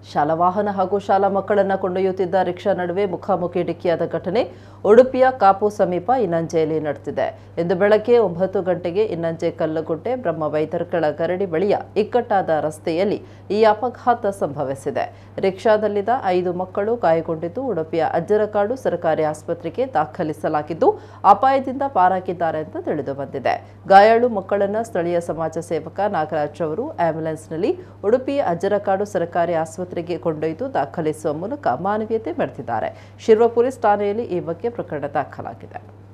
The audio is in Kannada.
ಶಾಲಾ ವಾಹನ ಹಾಗೂ ಶಾಲಾ ಮಕ್ಕಳನ್ನ ಕೊಂಡೊಯ್ಯುತ್ತಿದ್ದ ರಿಕ್ಷಾ ನಡುವೆ ಮುಖಾಮುಖಿ ಡಿಕ್ಕಿಯಾದ ಘಟನೆ ಉಡುಪಿಯ ಕಾಪು ಸಮೀಪ ಇನ್ನಂಜೆಯಲ್ಲಿ ನಡೆದಿದೆ ಇಂದು ಬೆಳಗ್ಗೆ ಒಂಬತ್ತು ಗಂಟೆಗೆ ಇನ್ನಂಜೆ ಕಲ್ಲುಗುಡ್ಡೆ ಬ್ರಹ್ಮ ವೈತರ್ಕಳ ಗರಡಿ ಬಳಿಯ ಇಕ್ಕಟ್ಟಾದ ರಸ್ತೆಯಲ್ಲಿ ಈ ಅಪಘಾತ ಸಂಭವಿಸಿದೆ ರಿಕ್ಷಾದಲ್ಲಿದ್ದ ಐದು ಮಕ್ಕಳು ಗಾಯಗೊಂಡಿದ್ದು ಉಡುಪಿಯ ಅಜ್ಜರಕಾಡು ಸರ್ಕಾರಿ ಆಸ್ಪತ್ರೆಗೆ ದಾಖಲಿಸಲಾಗಿದ್ದು ಅಪಾಯದಿಂದ ಪಾರಾಗಿದ್ದಾರೆ ಅಂತ ತಿಳಿದು ಬಂದಿದೆ ಗಾಯಾಳು ಮಕ್ಕಳನ್ನ ಸ್ಥಳೀಯ ಸಮಾಜ ಸೇವಕ ನಾಗರಾಜ್ ಅವರು ಆಂಬ್ಯುಲೆನ್ಸ್ನಲ್ಲಿ ಉಡುಪಿ ಅಜ್ಜರಕಾಡು ಸರ್ಕಾರಿ ಆಸ್ಪತ್ರೆಗೆ ಕೊಂಡೊಯ್ದು ದಾಖಲಿಸುವ ಮೂಲಕ ಮಾನವೀಯತೆ ಮೆರೆದಿದ್ದಾರೆ ಶಿರ್ವ ಪೊಲೀಸ್ ಠಾಣೆಯಲ್ಲಿ ಈ ಬಗ್ಗೆ ಪ್ರಕರಣ ದಾಖಲಾಗಿದೆ